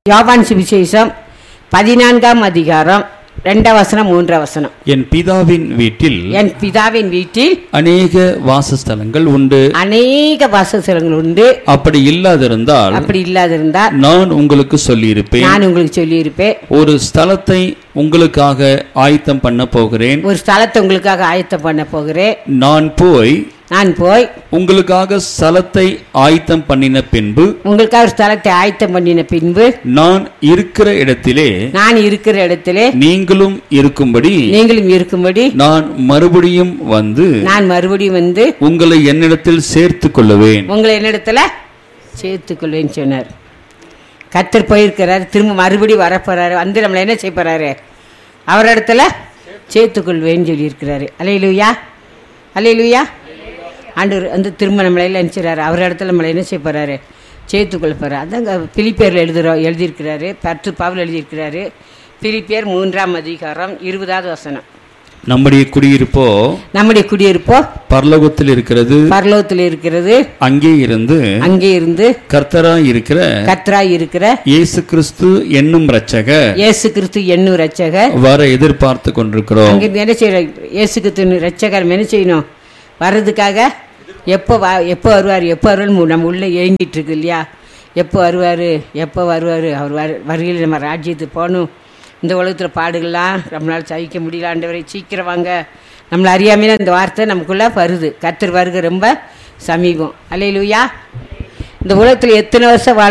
யோவான் சுவிசேஷம் பதினான்காம் அதிகாரம் ரெண்டாம் வசனம் மூன்றாம் வசனம் என் பிதாவின் வீட்டில் என் பிதாவின் வீட்டில் அநேக வாசஸ்தலங்கள் உண்டு அநேக வாசஸ்தலங்கள் உண்டு அப்படி இல்லாதிருந்தால் அப்படி இல்லாதிருந்தால் நான் உங்களுக்கு சொல்லியிருப்பேன் நான் உங்களுக்கு சொல்லியிருப்பேன் ஒரு ஸ்தலத்தை உங்களுக்காக ஆயத்தம் பண்ண போகிறேன் ஒரு ஸ்தலத்தை உங்களுக்காக ஆயத்தம் பண்ண போகிறேன் நான் போய் நான் போய் உங்களுக்காக ஸ்தலத்தை ஆயத்தம் பண்ணின பின்பு உங்களுக்காக ஒரு ஸ்தலத்தை ஆயத்தம் பண்ணின பின்பு நான் இருக்கிற இடத்திலே நான் இருக்கிற இடத்திலே நீங்களும் இருக்கும்படி நீங்களும் இருக்கும்படி நான் மறுபடியும் வந்து நான் மறுபடியும் வந்து உங்களை என்னிடத்தில் சேர்த்து கொள்ளுவேன் உங்களை என்னிடத்துல சேர்த்துக்கொள்வேன்னு சொன்னார் கத்தர் போயிருக்கிறார் திரும்ப மறுபடியும் வரப்போறாரு வந்து நம்மளை என்ன செய்ய போறாரு அவர் இடத்துல சேர்த்துக்கொள்வேன்னு சொல்லியிருக்கிறாரு அலையிலுயா அலையிலுயா ஆண்டவர் வந்து திரும்ப நம்மளை எல்லாம் நினச்சிறாரு அவர் இடத்துல நம்மளை என்ன செய்ய போறாரு சேர்த்துக்கொள்ள போகிறார் அதாங்க பிலிப்பேரில் எழுதுகிறோம் எழுதியிருக்கிறாரு பத்து பாவில் எழுதியிருக்கிறாரு பிலிப்பியர் மூன்றாம் அதிகாரம் இருபதாவது வசனம் நம்முடைய குடியிருப்போ நம்முடைய குடியிருப்போ பரலோகத்தில் இருக்கிறது பரலோகத்தில் இருக்கிறது அங்கே இருந்து அங்கே இருந்து கர்த்தராய் இருக்கிற கத்ராய் இருக்கிற இயேசு கிறிஸ்து என்னும் இரட்சகர் இயேசு கிறிஸ்து என்னும் ரட்சகர் வர எதிர்பார்த்து கொண்டிருக்கிறோம் அங்கிருந்து என்ன செய்யணும் இயேசு கிறிஸ்து ரட்சகர் என்ன செய்யணும் வர்றதுக்காக எப்போ வா எப்போ வருவார் எப்போ வருவார் நம்ம உள்ளே ஏங்கிட்டு இருக்கு இல்லையா எப்போ வருவார் எப்போ வருவார் அவர் வரு வருகையில் நம்ம ராஜ்யத்துக்கு போகணும் இந்த உலகத்தில் பாடுகள்லாம் நம்மளால் சகிக்க முடியல ஆண்டவரை சீக்கிரம் வாங்க நம்மளை அறியாமையில இந்த வார்த்தை நமக்குள்ளே வருது கத்தர் வருகை ரொம்ப சமீபம் அல்லையிலுயா இந்த உலகத்தில் எத்தனை வருஷம் வாழ்